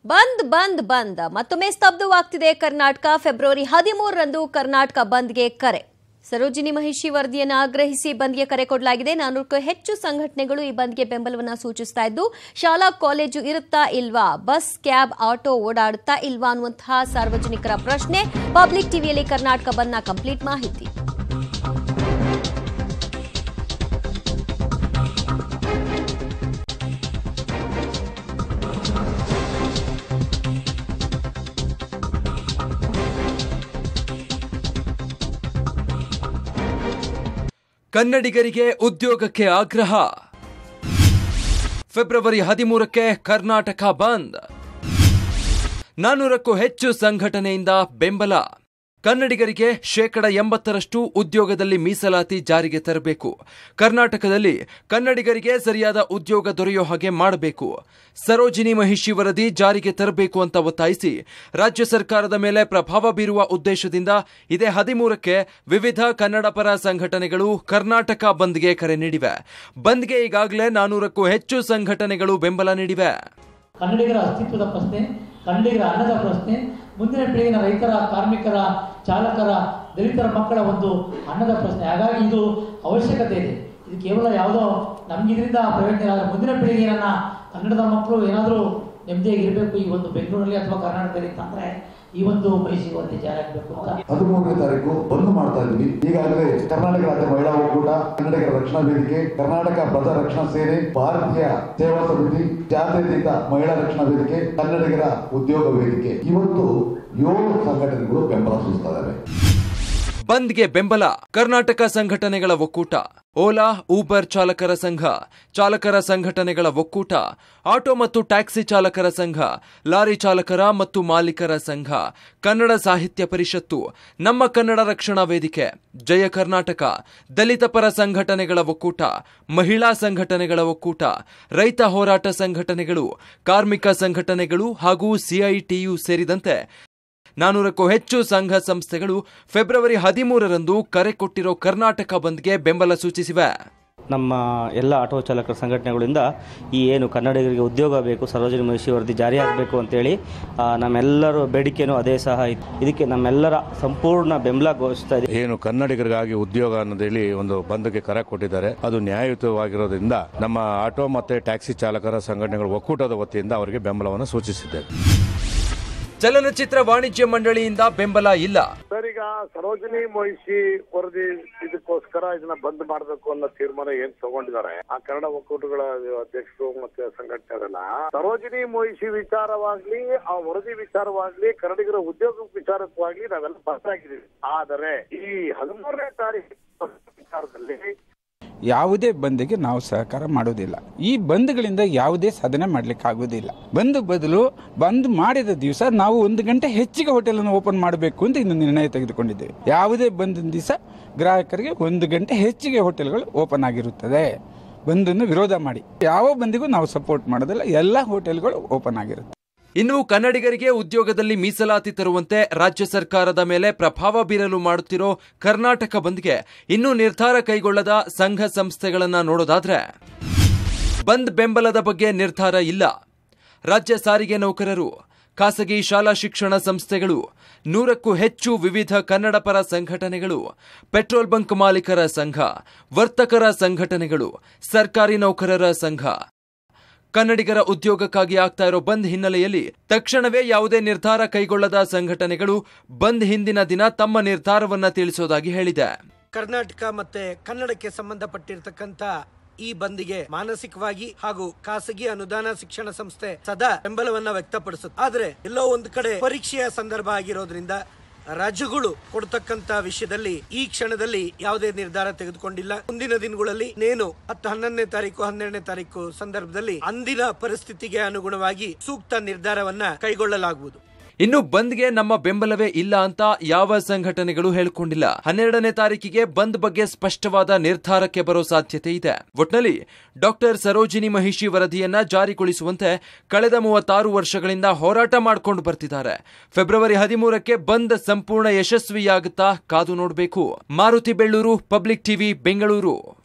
ಬಂದ್ ಬಂದ್ ಬಂದ್ ಮತ್ತೊಮ್ಮೆ ಸ್ತಬ್ಧವಾಗ್ತಿದೆ ಕರ್ನಾಟಕ ಫೆಬ್ರವರಿ ಹದಿಮೂರರಂದು ಕರ್ನಾಟಕ ಬಂದ್ಗೆ ಕರೆ ಸರೋಜಿನಿ ಮಹಿಷಿ ವರದಿಯನ್ನು ಆಗ್ರಹಿಸಿ ಬಂದ್ಗೆ ಕರೆ ಕೊಡಲಾಗಿದೆ ನಾನೂರಕ್ಕೂ ಹೆಚ್ಚು ಸಂಘಟನೆಗಳು ಈ ಬಂದ್ಗೆ ಬೆಂಬಲವನ್ನು ಸೂಚಿಸ್ತಾ ಇದ್ದು ಶಾಲಾ ಕಾಲೇಜು ಇರುತ್ತಾ ಇಲ್ವಾ ಬಸ್ ಕ್ಯಾಬ್ ಆಟೋ ಓಡಾಡುತ್ತಾ ಇಲ್ವಾ ಅನ್ನುವಂತಹ ಸಾರ್ವಜನಿಕರ ಪ್ರಶ್ನೆ ಪಬ್ಲಿಕ್ ಟಿವಿಯಲ್ಲಿ ಕರ್ನಾಟಕ ಬಂದ್ನ ಕಂಪ್ಲೀಟ್ ಮಾಹಿತಿ ಕನ್ನಡಿಗರಿಗೆ ಉದ್ಯೋಗಕ್ಕೆ ಆಗ್ರಹ ಫೆಬ್ರವರಿ ಹದಿಮೂರಕ್ಕೆ ಕರ್ನಾಟಕ ಬಂದ್ ನಾನೂರಕ್ಕೂ ಹೆಚ್ಚು ಸಂಘಟನೆಯಿಂದ ಬೆಂಬಲ ಕನ್ನಡಿಗರಿಗೆ ಶೇಕಡ ಎಂಬತ್ತರಷ್ಟು ಉದ್ಯೋಗದಲ್ಲಿ ಮೀಸಲಾತಿ ಜಾರಿಗೆ ತರಬೇಕು ಕರ್ನಾಟಕದಲ್ಲಿ ಕನ್ನಡಿಗರಿಗೆ ಸರಿಯಾದ ಉದ್ಯೋಗ ದೊರೆಯೋ ಹಾಗೆ ಮಾಡಬೇಕು ಸರೋಜಿನಿ ಮಹಿಷಿ ವರದಿ ಜಾರಿಗೆ ತರಬೇಕು ಅಂತ ಒತ್ತಾಯಿಸಿ ರಾಜ್ಯ ಸರ್ಕಾರದ ಮೇಲೆ ಪ್ರಭಾವ ಬೀರುವ ಉದ್ದೇಶದಿಂದ ಇದೇ ಹದಿಮೂರಕ್ಕೆ ವಿವಿಧ ಕನ್ನಡ ಪರ ಸಂಘಟನೆಗಳು ಕರ್ನಾಟಕ ಬಂದ್ಗೆ ಕರೆ ನೀಡಿವೆ ಬಂದ್ಗೆ ಈಗಾಗಲೇ ನಾನೂರಕ್ಕೂ ಹೆಚ್ಚು ಸಂಘಟನೆಗಳು ಬೆಂಬಲ ನೀಡಿವೆ ಕನ್ನಡಿಗರ ಅಸ್ತಿತ್ವದ ಪ್ರಶ್ನೆ ಕನ್ನಡಿಗರ ಅನ್ನದ ಪ್ರಶ್ನೆ ಮುಂದಿನ ಪೀಳಿಗಿನ ರೈತರ ಕಾರ್ಮಿಕರ ಚಾಲಕರ ದಲಿತರ ಮಕ್ಕಳ ಒಂದು ಅನ್ನದ ಪ್ರಶ್ನೆ ಹಾಗಾಗಿ ಇದು ಅವಶ್ಯಕತೆ ಇದೆ ಇದು ಕೇವಲ ಯಾವುದೋ ನಮ್ಗೆ ಇದರಿಂದ ಪ್ರಯೋಜನ ಇಲ್ಲ ಮುಂದಿನ ಪೀಳಿಗೆ ನನ್ನ ಕನ್ನಡದ ಮಕ್ಕಳು ಏನಾದರೂ ನೆಮ್ಮದಿಯಾಗಿರಬೇಕು ಈ ಒಂದು ಬೆಂಗಳೂರಲ್ಲಿ ಅಥವಾ ಕರ್ನಾಟಕದಲ್ಲಿ ಅಂತಂದ್ರೆ ಈ ಒಂದು ಮೈಸೂರು ವರದಿ ಜಾರಿ ಆಗಬೇಕು ಅಂತ ಹದಿಮೂರನೇ ತಾರೀಕು ಬಂದ್ ಮಾಡ್ತಾ ಇದ್ವಿ ಈಗಾಗಲೇ ಕರ್ನಾಟಕ ರಾಜ್ಯ ಮಹಿಳಾ ಒಕ್ಕೂಟ ಕನ್ನಡಿಗರ ರಕ್ಷಣಾ ವೇದಿಕೆ ಕರ್ನಾಟಕ ಬಡ ರಕ್ಷಣಾ ಸೇನೆ ಭಾರತೀಯ ಸೇವಾ ಸಮಿತಿ ಜಾತ್ಯತೀತ ಮಹಿಳಾ ರಕ್ಷಣಾ ವೇದಿಕೆ ಕನ್ನಡಿಗರ ಉದ್ಯೋಗ ವೇದಿಕೆ ಇವತ್ತು ಏಳು ಸಂಘಟನೆಗಳು ಬೆಂಬಲ ಸೂಚಿಸ್ತಾ ಇದ್ದಾರೆ ಬಂದ್ಗೆ ಬೆಂಬಲ ಕರ್ನಾಟಕ ಸಂಘಟನೆಗಳ ಒಕ್ಕೂಟ ಓಲಾ ಊಬರ್ ಚಾಲಕರ ಸಂಘ ಚಾಲಕರ ಸಂಘಟನೆಗಳ ಒಕ್ಕೂಟ ಆಟೋ ಮತ್ತು ಟ್ಯಾಕ್ಸಿ ಚಾಲಕರ ಸಂಘ ಲಾರಿ ಚಾಲಕರ ಮತ್ತು ಮಾಲೀಕರ ಸಂಘ ಕನ್ನಡ ಸಾಹಿತ್ಯ ಪರಿಷತ್ತು ನಮ್ಮ ಕನ್ನಡ ರಕ್ಷಣಾ ವೇದಿಕೆ ಜಯ ಕರ್ನಾಟಕ ದಲಿತ ಪರ ಸಂಘಟನೆಗಳ ಒಕ್ಕೂಟ ಮಹಿಳಾ ಸಂಘಟನೆಗಳ ಒಕ್ಕೂಟ ರೈತ ಹೋರಾಟ ಸಂಘಟನೆಗಳು ಕಾರ್ಮಿಕ ಸಂಘಟನೆಗಳು ಹಾಗೂ ಸಿಐಟಿಯು ಸೇರಿದಂತೆ ನಾನೂರಕ್ಕೂ ಹೆಚ್ಚು ಸಂಘ ಸಂಸ್ಥೆಗಳು ಫೆಬ್ರವರಿ ಹದಿಮೂರರಂದು ಕರೆ ಕೊಟ್ಟಿರೋ ಕರ್ನಾಟಕ ಬಂದ್ಗೆ ಬೆಂಬಲ ಸೂಚಿಸಿವೆ ನಮ್ಮ ಎಲ್ಲ ಆಟೋ ಚಾಲಕರ ಸಂಘಟನೆಗಳಿಂದ ಈ ಏನು ಕನ್ನಡಿಗರಿಗೆ ಉದ್ಯೋಗ ಬೇಕು ಸರೋಜಿನಿ ಮಹಿಷಿ ವರದಿ ಜಾರಿ ಆಗಬೇಕು ಅಂತೇಳಿ ಆ, ನಮ್ಮೆಲ್ಲರ ಬೇಡಿಕೆನೂ ಅದೇ ಸಹ ಇತ್ತು ಇದಕ್ಕೆ ನಮ್ಮೆಲ್ಲರ ಸಂಪೂರ್ಣ ಬೆಂಬಲ ಘೋಷಿಸ್ತಾ ಇದೆ ಏನು ಕನ್ನಡಿಗರಿಗಾಗಿ ಉದ್ಯೋಗ ಅನ್ನೋದೇಳಿ ಒಂದು ಬಂದ್ಗೆ ಕರೆ ಕೊಟ್ಟಿದ್ದಾರೆ ಅದು ನ್ಯಾಯಯುತವಾಗಿರೋದ್ರಿಂದ ನಮ್ಮ ಆಟೋ ಮತ್ತೆ ಟ್ಯಾಕ್ಸಿ ಚಾಲಕರ ಸಂಘಟನೆಗಳ ಒಕ್ಕೂಟದ ವತಿಯಿಂದ ಅವರಿಗೆ ಬೆಂಬಲವನ್ನು ಸೂಚಿಸಿದ್ದೇವೆ ಚಲನಚಿತ್ರ ವಾಣಿಜ್ಯ ಮಂಡಳಿಯಿಂದ ಬೆಂಬಲ ಇಲ್ಲ ಸರ್ ಈಗ ಸರೋಜಿನಿ ಮೊಯ್ಸಿ ವರದಿ ಇದಕ್ಕೋಸ್ಕರ ಇದನ್ನ ಬಂದ್ ಮಾಡಬೇಕು ಅನ್ನೋ ತೀರ್ಮಾನ ಏನ್ ತಗೊಂಡಿದ್ದಾರೆ ಆ ಕನ್ನಡ ಒಕ್ಕೂಟಗಳ ಅಧ್ಯಕ್ಷರು ಮತ್ತೆ ಸಂಘಟನೆಗಳನ್ನ ಸರೋಜಿನಿ ಮೊಯ್ಸಿ ವಿಚಾರವಾಗ್ಲಿ ಆ ವರದಿ ವಿಚಾರವಾಗ್ಲಿ ಕನ್ನಡಿಗರ ಉದ್ಯೋಗ ವಿಚಾರವಾಗ್ಲಿ ನಾವೆಲ್ಲ ಬದ್ಧಾಗಿದ್ದೀವಿ ಆದರೆ ಈ ಹದಿಮೂರನೇ ತಾರೀಕು ವಿಚಾರದಲ್ಲಿ ಯಾವುದೇ ಬಂದ್ಗೆ ನಾವು ಸಹಕಾರ ಮಾಡೋದಿಲ್ಲ ಈ ಬಂದ್ಗಳಿಂದ ಯಾವುದೇ ಸಾಧನೆ ಮಾಡ್ಲಿಕ್ಕೆ ಆಗೋದಿಲ್ಲ ಬಂದ್ ಬದಲು ಬಂದ್ ಮಾಡಿದ ದಿವಸ ನಾವು ಒಂದು ಗಂಟೆ ಹೆಚ್ಚಿಗೆ ಹೋಟೆಲ್ ಅನ್ನು ಓಪನ್ ಮಾಡಬೇಕು ಅಂತ ಇನ್ನು ನಿರ್ಣಯ ತೆಗೆದುಕೊಂಡಿದ್ದೇವೆ ಯಾವುದೇ ಬಂದಿನ ದಿವಸ ಗ್ರಾಹಕರಿಗೆ ಒಂದು ಗಂಟೆ ಹೆಚ್ಚಿಗೆ ಹೋಟೆಲ್ಗಳು ಓಪನ್ ಆಗಿರುತ್ತದೆ ಬಂದನ್ನು ವಿರೋಧ ಮಾಡಿ ಯಾವ ಬಂದಿಗೂ ನಾವು ಸಪೋರ್ಟ್ ಮಾಡೋದಿಲ್ಲ ಎಲ್ಲ ಹೋಟೆಲ್ಗಳು ಓಪನ್ ಆಗಿರುತ್ತೆ ಇನ್ನು ಕನ್ನಡಿಗರಿಗೆ ಉದ್ಯೋಗದಲ್ಲಿ ಮೀಸಲಾತಿ ತರುವಂತೆ ರಾಜ್ಯ ಸರ್ಕಾರದ ಮೇಲೆ ಪ್ರಭಾವ ಬೀರಲು ಮಾಡುತ್ತಿರೋ ಕರ್ನಾಟಕ ಬಂದ್ಗೆ ಇನ್ನೂ ನಿರ್ಧಾರ ಕೈಗೊಳ್ಳದ ಸಂಘ ಸಂಸ್ಥೆಗಳನ್ನ ನೋಡೋದಾದ್ರೆ ಬಂದ್ ಬೆಂಬಲದ ಬಗ್ಗೆ ನಿರ್ಧಾರ ಇಲ್ಲ ರಾಜ್ಯ ಸಾರಿಗೆ ನೌಕರರು ಖಾಸಗಿ ಶಾಲಾ ಶಿಕ್ಷಣ ಸಂಸ್ಥೆಗಳು ನೂರಕ್ಕೂ ಹೆಚ್ಚು ವಿವಿಧ ಕನ್ನಡ ಪರ ಸಂಘಟನೆಗಳು ಪೆಟ್ರೋಲ್ ಬಂಕ್ ಮಾಲೀಕರ ಸಂಘ ವರ್ತಕರ ಸಂಘಟನೆಗಳು ಸರ್ಕಾರಿ ನೌಕರರ ಸಂಘ ಕನ್ನಡಿಗರ ಉದ್ಯೋಗಕ್ಕಾಗಿ ಆಗ್ತಾ ಇರೋ ಬಂದ್ ಹಿನ್ನೆಲೆಯಲ್ಲಿ ತಕ್ಷಣವೇ ಯಾವುದೇ ನಿರ್ಧಾರ ಕೈಗೊಳ್ಳದ ಸಂಘಟನೆಗಳು ಬಂದ್ ಹಿಂದಿನ ದಿನ ತಮ್ಮ ನಿರ್ಧಾರವನ್ನ ತಿಳಿಸೋದಾಗಿ ಹೇಳಿದೆ ಕರ್ನಾಟಕ ಮತ್ತೆ ಕನ್ನಡಕ್ಕೆ ಸಂಬಂಧಪಟ್ಟಿರ್ತಕ್ಕಂತ ಈ ಬಂದಿಗೆ ಮಾನಸಿಕವಾಗಿ ಹಾಗೂ ಖಾಸಗಿ ಅನುದಾನ ಶಿಕ್ಷಣ ಸಂಸ್ಥೆ ಸದಾ ಬೆಂಬಲವನ್ನ ವ್ಯಕ್ತಪಡಿಸುತ್ತೆ ಆದ್ರೆ ಎಲ್ಲೋ ಒಂದು ಕಡೆ ಪರೀಕ್ಷೆಯ ಸಂದರ್ಭ ಆಗಿರೋದ್ರಿಂದ ರಾಜ್ಯಗಳು ಕೊಡ್ತಕ್ಕಂತ ವಿಷಯದಲ್ಲಿ ಈ ಕ್ಷಣದಲ್ಲಿ ಯಾವುದೇ ನಿರ್ಧಾರ ತೆಗೆದುಕೊಂಡಿಲ್ಲ ಮುಂದಿನ ದಿನಗಳಲ್ಲಿ ನೇನು ಹತ್ತು ಹನ್ನೊಂದನೇ ತಾರೀಕು ಹನ್ನೆರಡನೇ ತಾರೀಕು ಸಂದರ್ಭದಲ್ಲಿ ಅಂದಿನ ಪರಿಸ್ಥಿತಿಗೆ ಅನುಗುಣವಾಗಿ ಸೂಕ್ತ ನಿರ್ಧಾರವನ್ನ ಕೈಗೊಳ್ಳಲಾಗುವುದು ಇನ್ನು ಬಂದ್ಗೆ ನಮ್ಮ ಬೆಂಬಲವೇ ಇಲ್ಲ ಅಂತ ಯಾವ ಸಂಘಟನೆಗಳು ಹೇಳಿಕೊಂಡಿಲ್ಲ ಹನ್ನೆರಡನೇ ತಾರೀಕಿಗೆ ಬಂದ್ ಬಗ್ಗೆ ಸ್ಪಷ್ಟವಾದ ನಿರ್ಧಾರಕ್ಕೆ ಬರೋ ಸಾಧ್ಯತೆ ಇದೆ ಒಟ್ನಲ್ಲಿ ಡಾಕ್ಟರ್ ಸರೋಜಿನಿ ಮಹಿಷಿ ವರದಿಯನ್ನ ಜಾರಿಗೊಳಿಸುವಂತೆ ಕಳೆದ ಮೂವತ್ತಾರು ವರ್ಷಗಳಿಂದ ಹೋರಾಟ ಮಾಡ್ಕೊಂಡು ಬರ್ತಿದ್ದಾರೆ ಫೆಬ್ರವರಿ ಹದಿಮೂರಕ್ಕೆ ಬಂದ್ ಸಂಪೂರ್ಣ ಯಶಸ್ವಿಯಾಗುತ್ತಾ ಕಾದು ನೋಡಬೇಕು ಮಾರುತಿ ಬೆಳ್ಳೂರು ಪಬ್ಲಿಕ್ ಟಿವಿ ಬೆಂಗಳೂರು